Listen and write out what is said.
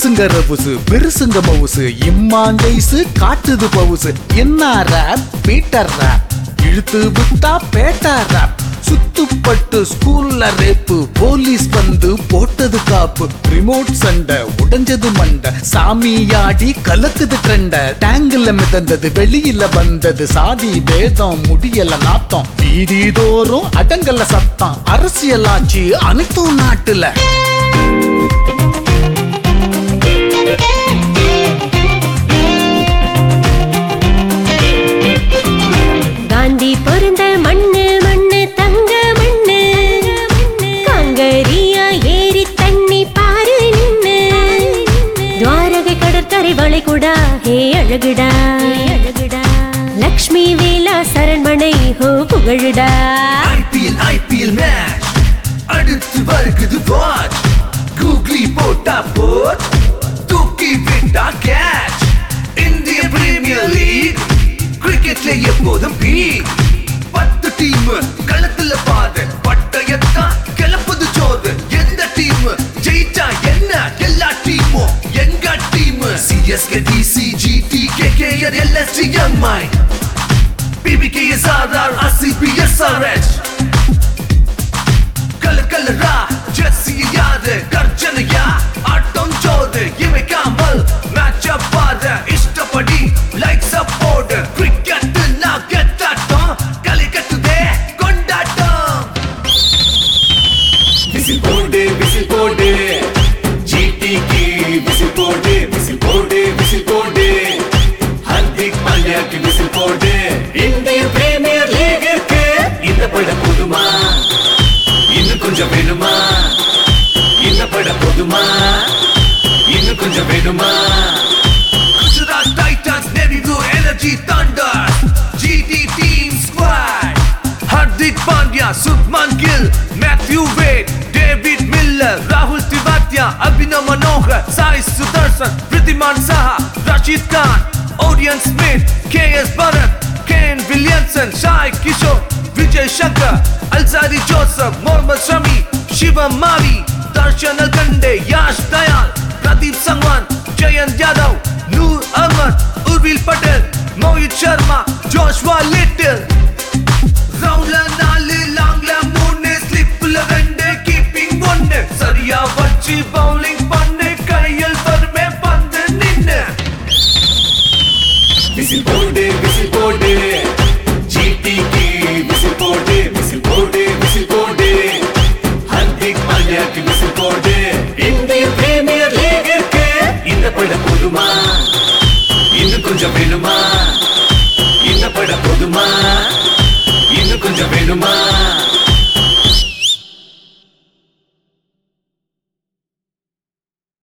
சிறுசுங்க ரவுசு பெருசுங்க மவுசு இம்மாங்கைசு காட்டுது பவுசு என்ன ரேப் பீட்டர் ரேப் இழுத்து விட்டா பேட்டா ரேப் சுத்துப்பட்டு ஸ்கூல்ல ரேப்பு போலீஸ் வந்து போட்டது காப்பு ரிமோட் சண்டை உடைஞ்சது மண்டை சாமியாடி கலக்குது ட்ரெண்ட டேங்கில் மிதந்தது வெளியில வந்தது சாதி பேதம் முடியல நாத்தம் வீதி தோறும் அடங்கல சத்தம் அரசியலாச்சு அனைத்தும் நாட்டுல காந்தி பிறந்த மண்ணு மண்ணு தங்க மண்ணு காங்கரியா ஏறி தண்ணி பாரு நின்னு துவாரகை கடற்கரை வளைகுடா ஹே அழகுடா அழகுடா லக்ஷ்மி வேலா சரண்மனை ஹோ புகழுடா ஐபிஎல் ஐபிஎல் மேட்ச் அடுத்து வருகுது வாட்ச் கூகுளி போட்டா போட் தூக்கி விட்டா கேட்ச் இந்திய பிரீமியர் லீக் கிரிக்கெட்ல எப்போதும் பீக் பத்து டீம் களத்துல பாது பட்டயத்தான் கிளப்புது சோது எந்த டீம் ஜெயிச்சா என்ன எல்லா டீமும் எங்க team CSK DC GT KKR LSG MI PBKS RR RCB SRH கல கலரா ஜெர்சி யாது கர்ஜனையா ஆட்டம் ஜோது இமைக்காமல் மேட்ச் பாத இஷ்டப்படி லைக் சப்போர்ட் கிரிக்கெட் நான் கெத்தாட்டம் களி கட்டுதே கொண்டாட்டம் விசில் போடு விசில் போடு ஜிடிக்கு விசில் போடு விசில் போடு விசில் போடு ஹர்திக் பாண்டியாக்கு விசில் போடு இந்திய பிரீமியர் லீகிற்கு இந்த படம் போதுமா இன்னும் கொஞ்சம் வேணுமா இந்த படம் போதுமா இன்னும் கொஞ்சம் வேணுமா Gujarat Titans navy blue energy thunder GT team squad Hardik Pandya Shubman Gill Matthew Wade David Miller ராகுல் Tewatia Abhinav Manohar Sai Sudharsan Wriddhiman Saha Rashid Khan Orion Smith K S Bharat Kane Williamson Sai Kishore Vijay Shankar Alzarri Joseph Mohammed Shami Shivam Mavi Darshan Nalkande Yash Dayal Pradeep Sangwan Jayant Yadav Noor Ahmad Urvil Patel Mohit Sharma Joshua little